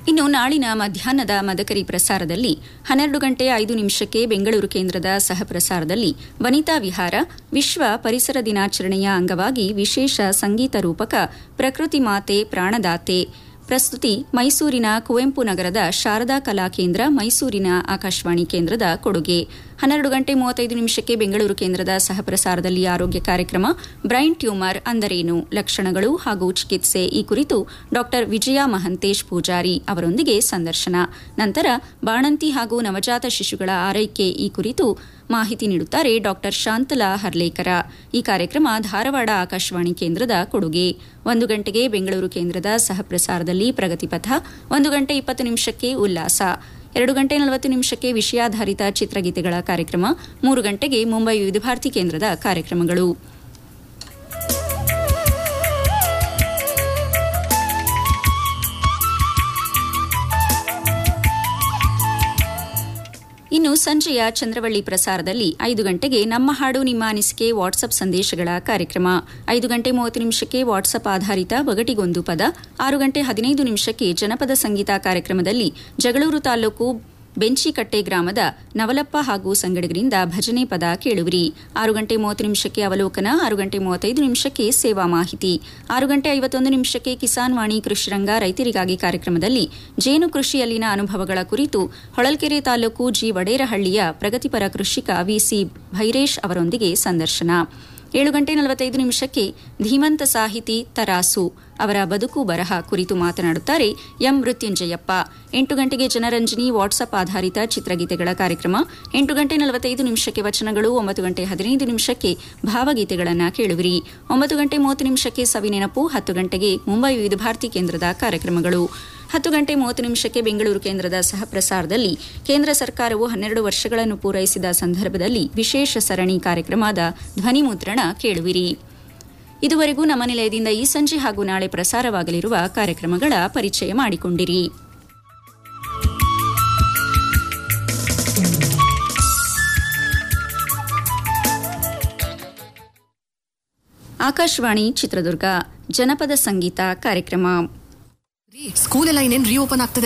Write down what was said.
ಇನ್ನು ನಾಳಿನ ಮಧ್ಯಾಹ್ನದ ಮದಕರಿ ಪ್ರಸಾರದಲ್ಲಿ ಹನ್ನೆರಡು ಗಂಟೆ ಐದು ನಿಮಿಷಕ್ಕೆ ಬೆಂಗಳೂರು ಕೇಂದ್ರದ ಸಹಪ್ರಸಾರದಲ್ಲಿ ವನಿತಾ ವಿಹಾರ ವಿಶ್ವ ಪರಿಸರ ದಿನಾಚರಣೆಯ ಅಂಗವಾಗಿ ವಿಶೇಷ ಸಂಗೀತ ರೂಪಕ ಪ್ರಕೃತಿ ಮಾತೆ ಪ್ರಾಣದಾತೆ ಪ್ರಸ್ತುತಿ ಮೈಸೂರಿನ ಕುವೆಂಪು ನಗರದ ಶಾರದಾ ಕಲಾ ಕೇಂದ್ರ ಮೈಸೂರಿನ ಆಕಾಶವಾಣಿ ಕೇಂದ್ರದ ಕೊಡುಗೆ ಹನ್ನೆರಡು ಗಂಟೆ ಮೂವತ್ತೈದು ನಿಮಿಷಕ್ಕೆ ಬೆಂಗಳೂರು ಕೇಂದ್ರದ ಸಹಪ್ರಸಾರದಲ್ಲಿ ಆರೋಗ್ಯ ಕಾರ್ಯಕ್ರಮ ಬ್ರೈನ್ ಟ್ಯೂಮರ್ ಅಂದರೇನು ಲಕ್ಷಣಗಳು ಹಾಗೂ ಚಿಕಿತ್ಸೆ ಈ ಕುರಿತು ಡಾ ವಿಜಯ ಮಹಂತೇಶ್ ಪೂಜಾರಿ ಅವರೊಂದಿಗೆ ಸಂದರ್ಶನ ನಂತರ ಬಾಣಂತಿ ಹಾಗೂ ನವಜಾತ ಶಿಶುಗಳ ಆರೈಕೆ ಈ ಕುರಿತು ಮಾಹಿತಿ ನೀಡುತ್ತಾರೆ ಡಾ ಶಾಂತಲಾ ಹರ್ಲೇಕರ ಈ ಕಾರ್ಯಕ್ರಮ ಧಾರವಾಡ ಆಕಾಶವಾಣಿ ಕೇಂದ್ರದ ಕೊಡುಗೆ ಒಂದು ಗಂಟೆಗೆ ಬೆಂಗಳೂರು ಕೇಂದ್ರದ ಸಹಪ್ರಸಾರದಲ್ಲಿ ಪ್ರಗತಿಪಥ ಒಂದು ಗಂಟೆ ಇಪ್ಪತ್ತು ನಿಮಿಷಕ್ಕೆ ಉಲ್ಲಾಸ ಎರಡು ಗಂಟೆ ನಲವತ್ತು ನಿಮಿಷಕ್ಕೆ ವಿಷಯಾಧಾರಿತ ಚಿತ್ರಗೀತೆಗಳ ಕಾರ್ಯಕ್ರಮ ಮೂರು ಗಂಟೆಗೆ ಮುಂಬೈ ವಿವಿಧ ಭಾರತಿ ಕೇಂದ್ರದ ಕಾರ್ಯಕ್ರಮಗಳು ಇನ್ನು ಸಂಜೆಯ ಚಂದ್ರವಳ್ಳಿ ಪ್ರಸಾರದಲ್ಲಿ ಐದು ಗಂಟೆಗೆ ನಮ್ಮ ಹಾಡು ನಿಮ್ಮ ಅನಿಸಿಕೆ ವಾಟ್ಸಪ್ ಸಂದೇಶಗಳ ಕಾರ್ಯಕ್ರಮ ಐದು ಗಂಟೆ ಮೂವತ್ತು ನಿಮಿಷಕ್ಕೆ ವಾಟ್ಸಪ್ ಆಧಾರಿತ ಒಗಟಿಗೊಂದು ಪದ ಆರು ಗಂಟೆ ಹದಿನೈದು ನಿಮಿಷಕ್ಕೆ ಜನಪದ ಸಂಗೀತ ಕಾರ್ಯಕ್ರಮದಲ್ಲಿ ಜಗಳೂರು ತಾಲೂಕು ಬೆಂಚಿಕಟ್ಟೆ ಗ್ರಾಮದ ನವಲಪ್ಪ ಹಾಗೂ ಸಂಗಡಿಗರಿಂದ ಭಜನೆ ಪದ ಕೇಳುವಿರಿ ಆರು ಗಂಟೆ ಮೂವತ್ತು ನಿಮಿಷಕ್ಕೆ ಅವಲೋಕನ ಆರು ಗಂಟೆ ಮೂವತ್ತೈದು ನಿಮಿಷಕ್ಕೆ ಸೇವಾ ಮಾಹಿತಿ ಆರು ಗಂಟೆ ಐವತ್ತೊಂದು ನಿಮಿಷಕ್ಕೆ ಕಿಸಾನ್ ವಾಣಿ ಕೃಷಿರಂಗ ರೈತರಿಗಾಗಿ ಕಾರ್ಯಕ್ರಮದಲ್ಲಿ ಜೇನು ಕೃಷಿಯಲ್ಲಿನ ಅನುಭವಗಳ ಕುರಿತು ಹೊಳಲ್ಕೆರೆ ತಾಲೂಕು ಜಿ ವಡೇರಹಳ್ಳಿಯ ಪ್ರಗತಿಪರ ಕೃಷಿಕ ವಿಸಿ ಭೈರೇಶ್ ಅವರೊಂದಿಗೆ ಸಂದರ್ಶನ ಏಳು ಗಂಟೆ ನಲವತ್ತೈದು ನಿಮಿಷಕ್ಕೆ ಧೀಮಂತ ಸಾಹಿತಿ ತರಾಸು ಅವರ ಬದುಕು ಬರಹ ಕುರಿತು ಮಾತನಾಡುತ್ತಾರೆ ಎಂ ಮೃತ್ಯುಂಜಯಪ್ಪ ಎಂಟು ಗಂಟೆಗೆ ಜನರಂಜನಿ ವಾಟ್ಸಪ್ ಆಧಾರಿತ ಚಿತ್ರಗೀತೆಗಳ ಕಾರ್ಯಕ್ರಮ ಎಂಟು ಗಂಟೆ ನಲವತ್ತೈದು ನಿಮಿಷಕ್ಕೆ ವಚನಗಳು ಒಂಬತ್ತು ಗಂಟೆ ಹದಿನೈದು ನಿಮಿಷಕ್ಕೆ ಭಾವಗೀತೆಗಳನ್ನು ಕೇಳುವಿರಿ ಒಂಬತ್ತು ಗಂಟೆ ಮೂವತ್ತು ನಿಮಿಷಕ್ಕೆ ಸವಿನೆನಪು ಹತ್ತು ಗಂಟೆಗೆ ಮುಂಬೈ ವಿವಿಧ ಭಾರತಿ ಕೇಂದ್ರದ ಕಾರ್ಯಕ್ರಮಗಳು ಹತ್ತು ಗಂಟೆ ಮೂವತ್ತು ನಿಮಿಷಕ್ಕೆ ಬೆಂಗಳೂರು ಕೇಂದ್ರದ ಸಹಪ್ರಸಾರದಲ್ಲಿ ಕೇಂದ್ರ ಸರ್ಕಾರವು ಹನ್ನೆರಡು ವರ್ಷಗಳನ್ನು ಪೂರೈಸಿದ ಸಂದರ್ಭದಲ್ಲಿ ವಿಶೇಷ ಸರಣಿ ಕಾರ್ಯಕ್ರಮದ ಧ್ವನಿ ಮುದ್ರಣ ಕೇಳುವಿರಿ ಇದುವರೆಗೂ ನಮ್ಮ ನಿಲಯದಿಂದ ಈ ಸಂಜೆ ಹಾಗೂ ನಾಳೆ ಪ್ರಸಾರವಾಗಲಿರುವ ಕಾರ್ಯಕ್ರಮಗಳ ಪರಿಚಯ ಮಾಡಿಕೊಂಡಿರಿ ಆಕಾಶವಾಣಿ ಚಿತ್ರದುರ್ಗ ಜನಪದ ಸಂಗೀತ ಕಾರ್ಯಕ್ರಮ ಸ್ಕೂಲ್ ಎಲ್ಲ ಇನ್ನೇನ್ ರೀಓಪನ್ ಆಗ್ತದೆ